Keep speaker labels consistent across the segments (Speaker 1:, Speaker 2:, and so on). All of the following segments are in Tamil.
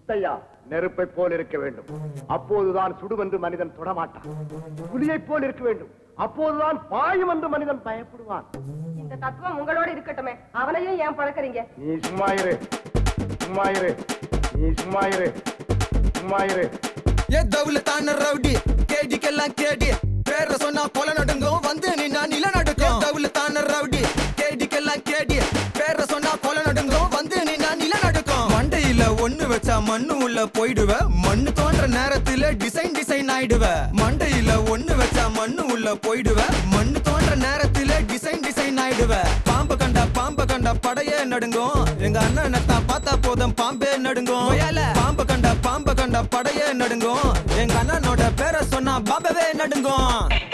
Speaker 1: முத்தையா நெருப்பை போல் இருக்க வேண்டும் அப்போதுதான் சுடுவென்று மனிதன் தொடமாட்டான் புலியைப் போல் இருக்க வேண்டும் அப்போதுதான் பாயும் என்று மனிதன் பயப்படுவான்
Speaker 2: இந்த தத்துவம் உங்களோட இருக்கட்டுமே அவனையும் ஏன் பழக்கறீங்க
Speaker 1: நீ சும்மா இரு சும்மா இரு நீ சும்மா இரு சும்மா இரு
Speaker 3: ஏ தவுலத்தான ரவுடி கேடிக்கெல்லாம் கேடி பேர சொன்னா கொலை நடுங்கும் வந்து நின்னா நில நடுக்கும் தவுலத்தான ரவுடி கேடிக்கெல்லாம் கேடி பேர சொன்னா கொலை நடுங்கும் வந்து நின்னா நில நடுக்கும் மண்டையில ஒண்ணு வச்சா மண்ணு உள்ள போயிடுவ மண்ணு தோன்ற நேரத்துல டிசைன் டிசைன் ஆயிடுவ மண்டையில ஒண்ணு வச்சா மண்ணு உள்ள போயிடுவ மண்ணு தோன்ற நேரத்துல டிசைன் டிசைன் ஆயிடுவ பாம்பு கண்டா பாம்பு கண்டா படையே நடுங்கும் எங்க அண்ணனை தான் பார்த்தா போதும் பாம்பே நடுங்கும் பாம்பு கண்டா பாம்பு கண்டா படையே நடுங்கும் எங்க அண்ணனோட பேரை சொன்னா பாம்பவே நடுங்கும்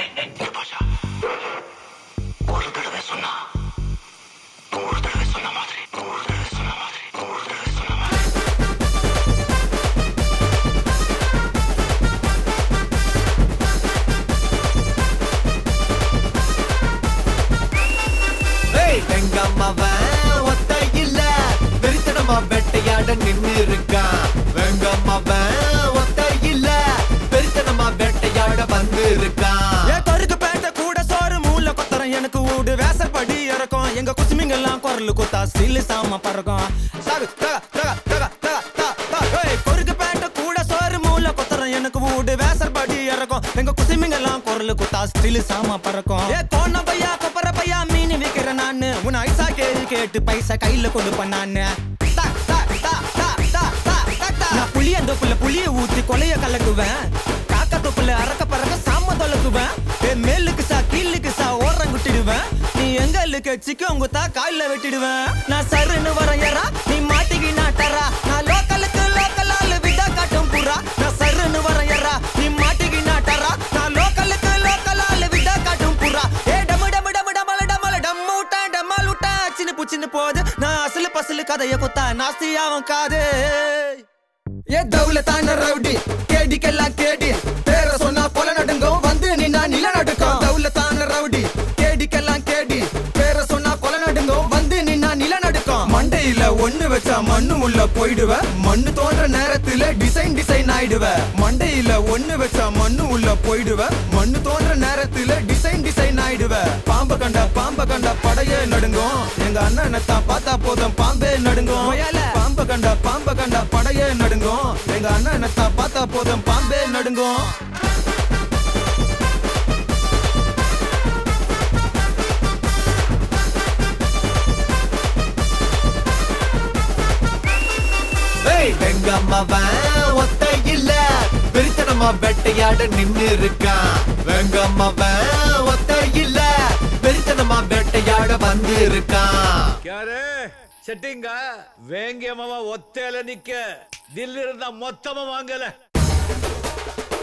Speaker 4: ஒரு தடவை சொன்னா நூறு தடவை சொன்ன மாதிரி நூறு தடவை சொன்ன மாதிரி நூறு தடவை சொன்ன மாதிரி
Speaker 3: ஏய், எங்க அம்மாவன் ஒத்த இல்ல வெறித்தனமா வேட்டையாட நின்னு இருக்கான் எங்க அம்மாவன் ஒத்த இல்ல வெறித்தனமா வேட்டையாட வந்து இருக்கான் ஏ கருக்கு பேட்ட கூட சோறு மூல கொத்தரம் எனக்கு ஊடு வேசப்படி இறக்கும் எங்க குசுமிங்கெல்லாம் குரல் குத்தா ஸ்டில் சாம பறக்கும் சாகு தக தக தக தக தக தக ஏய் கொருக்கு பேட்ட கூட சோறு மூல கொத்தரம் எனக்கு ஊடு வேசப்படி இறக்கும் எங்க குசுமிங்கெல்லாம் குரல் குத்தா ஸ்டில் சாம பறக்கும் ஏ கோண பையா கொப்பர பையா மீன் விக்கிற நானு உன் ஐசா கேள்வி கேட்டு பைசா கையில கொடுப்பேன் நானு தா, தா, தா, தா, தா, தா, தா, தா. நான் புளிய தொப்புல புளிய ஊத்தி கொலைய கலக்குவேன் காக்கா தொப்புல அறக்க பறக்க சாம தொலக்குவேன் ஏ மேலுக்கு சா கீழுக்கு சா ஓரம் குட்டிடுவேன் நீ எங்க இருக்கு சிக்கம் குத்தா காயில வெட்டிடுவேன் நான் சருன்னு வரையறா நீ மாட்டிக்கி நாட்டறா நான் லோக்கலுக்கு லோக்கல் ஆளு விதா காட்டும் புறா நான் சருன்னு வரையறா நீ மாட்டிக்கி நாட்டறா நான் லோக்கலுக்கு லோக்கல் ஆளு விதா காட்டும் புறா ஏ டமு டமு டமு டமல டமல டம்மு விட்டா டம்மால் விட்டா சின்ன புச்சின்னு போகுது நான் அசலு பசலு கதைய குத்தா நாஸ்தி அவன் காது ஏ தவுலத்தான ரவுடி கேடிக்கெல்லாம் கேடி பேர சொன்னா கொலை நடுங்கும் வந்து நின்னா நில நடுக்கும் தவுலத்தான ரவுடி கேடிக்கெல்லாம் கேடி பேர சொன்னா கொலை நடுங்கும் வந்து நின்னா நில நடுக்கும் மண்டையில ஒண்ணு வச்சா மண்ணு உள்ள போயிடுவ மண்ணு தோன்ற நேரத்துல டிசைன் டிசைன் ஆயிடுவ மண்டையில ஒண்ணு வச்சா மண்ணு உள்ள போயிடுவ மண்ணு தோன்ற நேரத்துல டிசைன் டிசைன் ஆயிடுவ பாம்பு கண்டா பாம்பு கண்டா படையே நடுங்கும் எங்க அண்ணனை தான் பார்த்தா போதும் பாம்பே நடுங்கும் பாம்பு கண்டா பாம்பு கண்டா படையே நடுங்கும் எங்க அண்ணனை தான் பார்த்தா போதும் பாம்பே நடுங்கும் ஏய், எங்க அம்மாவன் ஒத்த இல்ல வெறித்தனமா வேட்டையாட நின்னு இருக்கான் எங்க அம்மாவன் ஒத்த இல்ல வெறித்தனமா வேட்டையாட வந்து இருக்கான்
Speaker 5: ಯಾರೇ ಸೆಟ್ಟಿಂಗ வேங்கிய மாமா ஒத்தையில நிக்க தில்லு இருந்தா மொத்தமா வாங்கல